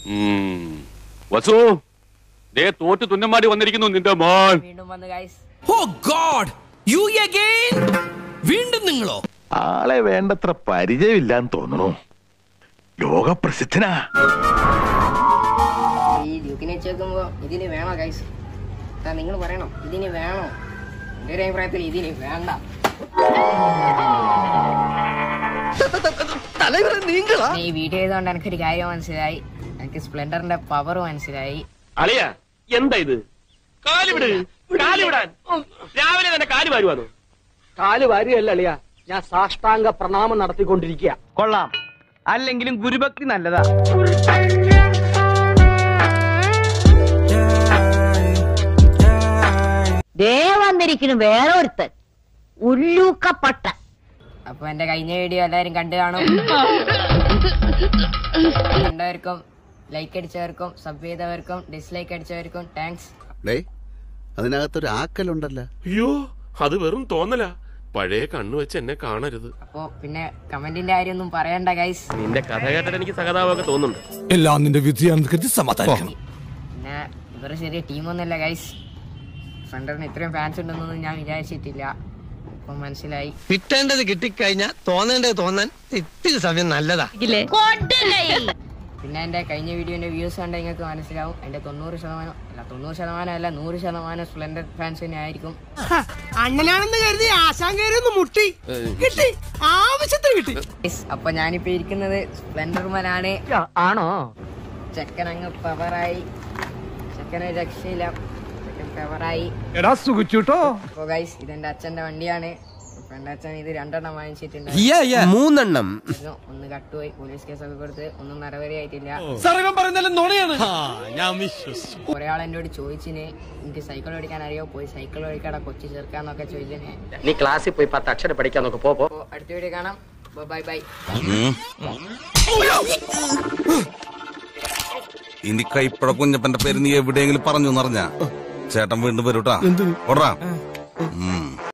വസു ദേ തോറ്റ് തുന്നമാടി വന്നിരിക്കുന്നു നിന്റെ മോൻ വീണ്ടും വന്ന് guys oh god you again വീണ്ടും നിങ്ങളോ ആളെ വേണ്ടത്ര പരിചയമില്ലാന്ന് തോന്നുന്നു ലോകപ്രസിദ്ധനാ ഈ ഡ്യൂക്കിനെ വെച്ച് നോക്കുമ്പോ ഇതിന് വേണോ ഗൈസ് നിങ്ങൾ പറയണം ഇതിന് വേണോ എന്റെ ഒരു അഭിപ്രായത്തിൽ ഇതിന് വേണ്ട ഈ വീഡിയോ ചെയ്തുകൊണ്ട് എനിക്കൊരു കാര്യം മനസ്സിലായി എനിക്ക് സ്പ്ലെൻഡറിന്റെ പവർ മനസ്സിലായി അളിയ എന്താ ഇത് കാലുവിട് കാലുവിടാൻ രാവിലെ തന്നെ കാല് വാരുവാന്നു കാല് വാരുകയല്ല അളിയ ഞാൻ സാഷ്ടാംഗ പ്രണാമം നടത്തിക്കൊണ്ടിരിക്കുക കൊള്ളാം അല്ലെങ്കിലും ഗുരുഭക്തി നല്ലതാ ദേ വന്നിരിക്കുന്നു വേറെ ഒരുത്തൻ ഉല്ലൂക്കപ്പട്ട അപ്പൊ എന്റെ കഴിഞ്ഞ വീഡിയോ എല്ലാവരും കണ്ടു കാണും കണ്ടവർക്കും ലൈക്ക് അടിച്ചവർക്കും സബ് ചെയ്തവർക്കും ഡിസ്ലൈക്ക് അടിച്ചവർക്കും താങ്ക്സ് ഡേ അതിനകത്തൊരു ആക്കലുണ്ടല്ലോ അയ്യോ അത് വെറും തോന്നല പഴയ കണ്ണു വെച്ച് എന്നെ കാണരുത് അപ്പോ പിന്നെ കമന്റിന്റെ കാര്യമൊന്നും പറയണ്ട ഗൈസ് നിന്റെ കഥ കേട്ടിട്ട് എനിക്ക് സഹതാപമൊക്കെ തോന്നുന്നുണ്ട് എല്ലാം നിന്റെ വിധിയാണെന്ന് കരുതി സമാധാനിക്കണം പിന്നെ ഇവര് ചെറിയ ടീമൊന്നുമില്ല ഗൈസ് ഫ്രണ്ടറിന് ഇത്രയും ഫാൻസ് ഉണ്ടെന്നൊന്നും ഞാൻ വിചാരിച്ചിട്ടില്ല അപ്പൊ മനസ്സിലായി കിട്ടേണ്ടത് കിട്ടിക്കഴിഞ്ഞാൽ തോന്നേണ്ടത് തോന്നാൻ ഇത്തിരി സമയം നല്ലതാ പിന്നെ എന്റെ കഴിഞ്ഞ വീഡിയോന്റെ വ്യൂസ് കണ്ട നിങ്ങൾക്ക് മനസ്സിലാവും എന്റെ തൊണ്ണൂറ് ശതമാനം അല്ല തൊണ്ണൂറ് ശതമാനം അല്ല നൂറ് ശതമാനം സ്പ്ലെൻഡർ ഫാൻസ് തന്നെ ആയിരിക്കും അണ്ണനാണെന്ന് കരുതി ആശാൻ കയറി മുട്ടി കിട്ടി ആവശ്യത്തിന് കിട്ടി Guys, അപ്പൊ ഞാനിപ്പോ ഇരിക്കുന്നത് സ്പ്ലെൻഡർമലാണ് ആണോ ചെക്കൻ അങ്ങ് പവറായി ചെക്കന് രക്ഷയില്ല ചെക്കൻ പവറായി എടാ സുഖിച്ചുട്ടോ അപ്പൊ ഗൈസ് ഇതെന്റെ അച്ഛന്റെ വണ്ടിയാണ് അപ്പൊ എന്റെ അച്ഛൻ ഇത് രണ്ടെണ്ണം വാങ്ങിച്ചിട്ടുണ്ട് മൂന്നെണ്ണം ഒന്ന് കട്ടുപോയി പോലീസ് കേസൊക്കെ കൊടുത്ത് ഒന്നും നടപടി ആയിട്ടില്ല സർവം പറയുന്നല്ലോ നുണയാണ് ഞാൻ വിശ്വസിച്ചു കുറെ ആൾ എന്നോട് ചോദിച്ചിന് എനിക്ക് സൈക്കിൾ ഓടിക്കാൻ അറിയോ പോയി സൈക്കിൾ ഓടിക്കാടാ കൊച്ചി ചേർക്കാന്നൊക്കെ ചോദിച്ചിന് നീ ക്ലാസ്സിൽ പോയി പത്ത് അക്ഷരം പഠിക്കാൻ നോക്ക് പോ പോ അപ്പൊ അടുത്ത വീഡിയോ കാണാം ബൈ ബൈ ഇനി കൈപ്പഴ കുഞ്ഞപ്പന്റെ പേര് നീ എവിടെയെങ്കിലും പറഞ്ഞു എന്നറിഞ്ഞ ചേട്ടൻ വീണ്ടും വരൂട്ടാ ഓടാ ഉം